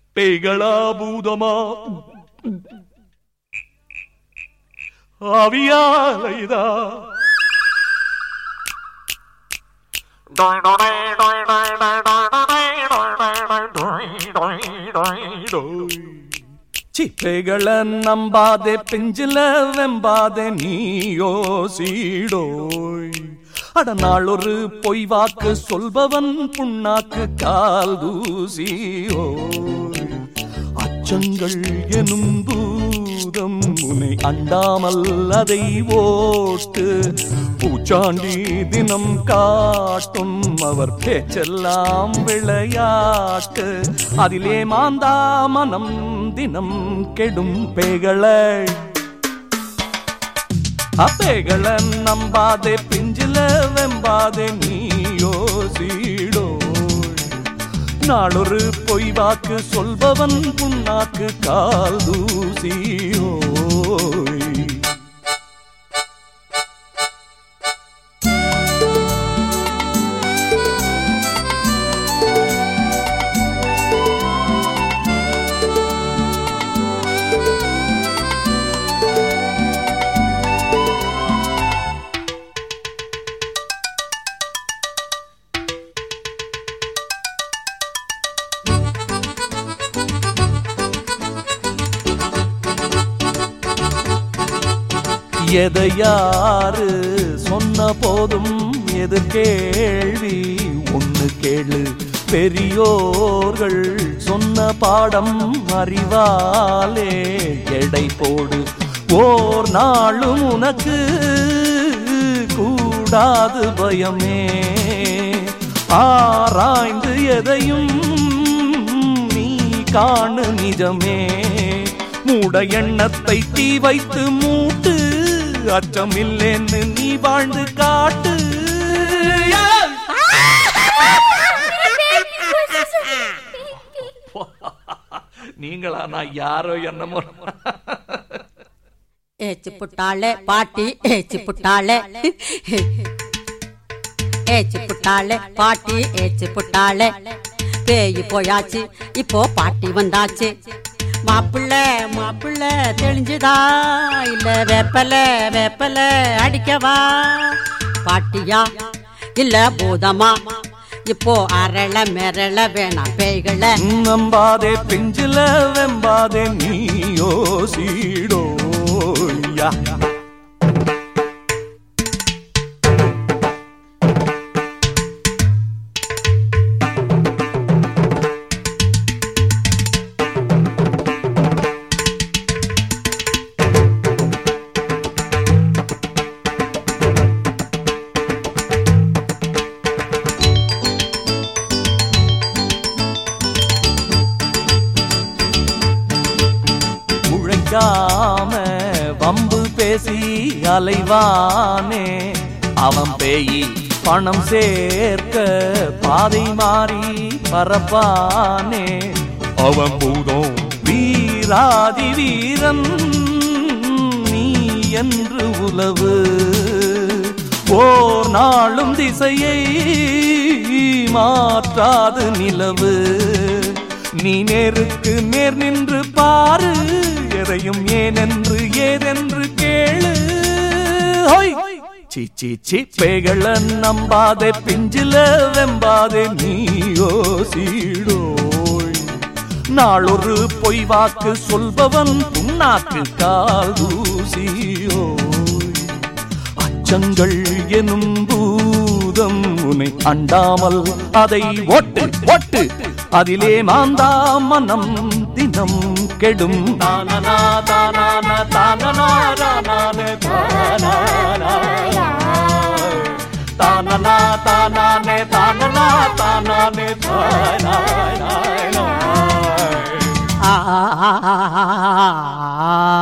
பேய்களா பூதமா ஆவியாலைதா சிப்பைகள நம்பாதே பெஞ்சில வெம்பாதே நீயோ சீடோய் அட நாளொரு பொய் வாக்கு சொல்பவன் புண்ணாக்கு கால் தூசியோ அச்சங்கள் எனும் பூதம் உனை அண்டாமல் அதை ஓட்டு பூச்சாண்டி தினம் காட்டும் அவர் பேச்செல்லாம் விளையாட்டு அதிலே மாந்தா மனம் தினம் கெடும் பேகளை அப்பேகள நம்பாதே பிஞ்சில வெம்பாதே நீயோ சீடோ நாளொரு பொய் வாக்கு சொல்பவன் புண்ணாக்கு கால் தூசியோ எதை யாரு சொன்ன போதும் எது கேள்வி ஒண்ணு கேளு பெரியோர்கள் சொன்ன பாடம் அறிவாலே எடை போடு ஓர் நாளும் உனக்கு கூடாது பயமே ஆராய்ந்து எதையும் நீ காணு நிஜமே மூட எண்ணத்தை தீ வைத்து மூட்டு அச்சமில்லேன்னு நீ வாழ்ந்து காட்டு நீங்களா நான் யாரோ என்னமோ ஏச்சு புட்டாளே பாட்டி ஏச்சு புட்டாளே ஏச்சு புட்டாளே பாட்டி ஏச்சு புட்டாளே பேய் போயாச்சு இப்போ பாட்டி வந்தாச்சு மாப்பிள்ள மாப்பிள்ள தெளிஞ்சுதா இல்ல வேப்பல வேப்பல அடிக்கவா பாட்டியா இல்ல பூதமா இப்போ அரள மிரள வேணாம் பேய்களை நம்பாதே பிஞ்சில வெம்பாதே நீயோ சீடோயா முழைக்காம வம்பு பேசி அலைவானே அவன் பேயி பணம் சேர்க்க பாதை மாறி பரப்பானே அவன் பூதம் வீராதி வீரன் நீ என்று உலவு ஓர் நாளும் திசையை மாற்றாது நிலவு நீ நேருக்கு நேர் நின்று பாரு எதையும் ஏனென்று ஏதென்று கேளு ஹொய்! சீ சீ சீ பேகள நம்பாதே பிஞ்சில வெம்பாதே நீயோ சீடோய் நாளொரு பொய் வாக்கு சொல்பவன் புண்ணாக்கு கால் தூசியோய் அச்சங்கள் எனும் பூதம் உன்னை அண்டாமல் அதை ஒட்டு ஒட்டு அதிலே மாந்தா மனம் தினம் கெடும் தானனா தானான தானனா தானான தானானா. தானனா தானானே தானனா தானானே தானானா. ஆ